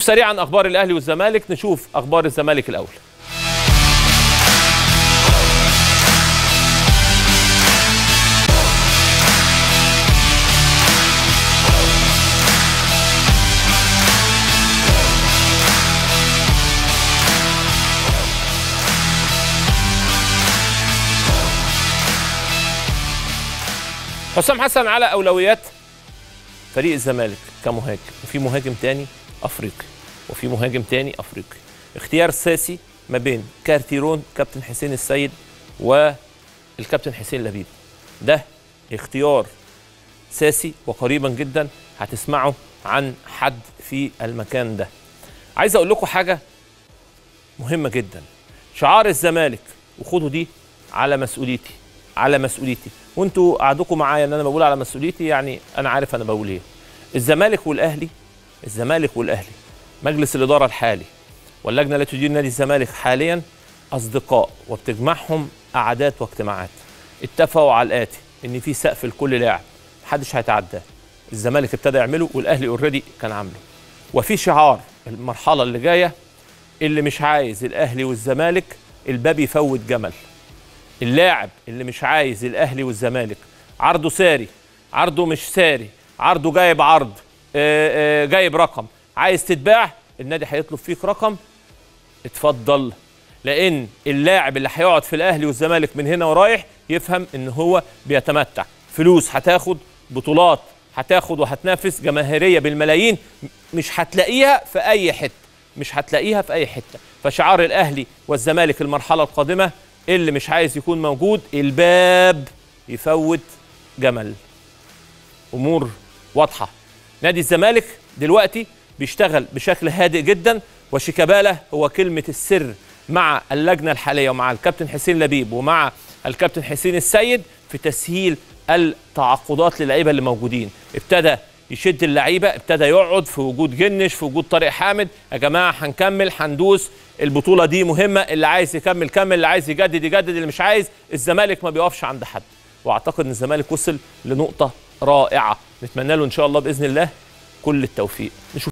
سريعا اخبار الاهلي والزمالك نشوف اخبار الزمالك الاول حسام حسن على اولويات فريق الزمالك كمهاجم وفي مهاجم تاني افريقي وفي مهاجم تاني افريقي اختيار ساسي ما بين كارتيرون كابتن حسين السيد والكابتن حسين لبيب ده اختيار ساسي وقريبا جدا هتسمعوا عن حد في المكان ده عايز اقول لكم حاجه مهمه جدا شعار الزمالك وخدوا دي على مسؤوليتي على مسؤوليتي وانتوا قعدوكم معايا ان انا بقول على مسؤوليتي يعني انا عارف انا بقول ايه الزمالك والاهلي الزمالك والاهلي مجلس الاداره الحالي واللجنه التي تدير نادي الزمالك حاليا اصدقاء وبتجمعهم قعدات واجتماعات اتفقوا على الاتي ان في سقف لكل لاعب محدش هيتعداه الزمالك ابتدى يعمله والاهلي اوريدي كان عامله وفي شعار المرحله اللي جايه اللي مش عايز الاهلي والزمالك الباب يفوت جمل اللاعب اللي مش عايز الاهلي والزمالك عرضه ساري عرضه مش ساري عرضه جايب عرض آه، آه، جايب رقم عايز تتباع النادي هيطلب فيك رقم اتفضل لان اللاعب اللي هيقعد في الاهلي والزمالك من هنا ورايح يفهم ان هو بيتمتع فلوس هتاخد بطولات هتاخد وهتنافس جماهيريه بالملايين م- مش هتلاقيها في اي حته مش هتلاقيها في اي حته فشعار الاهلي والزمالك المرحله القادمه اللي مش عايز يكون موجود الباب يفوت جمل امور واضحه نادي الزمالك دلوقتي بيشتغل بشكل هادئ جدا وشيكابالا هو كلمه السر مع اللجنه الحاليه ومع الكابتن حسين لبيب ومع الكابتن حسين السيد في تسهيل التعاقدات للعيبه اللي موجودين ابتدى يشد اللعيبه ابتدى يقعد في وجود جنش في وجود طارق حامد يا جماعه هنكمل هندوس البطوله دي مهمه اللي عايز يكمل كمل اللي عايز يجدد يجدد اللي مش عايز الزمالك ما بيقفش عند حد واعتقد ان الزمالك وصل لنقطه رائعه نتمنى له ان شاء الله باذن الله كل التوفيق نشوف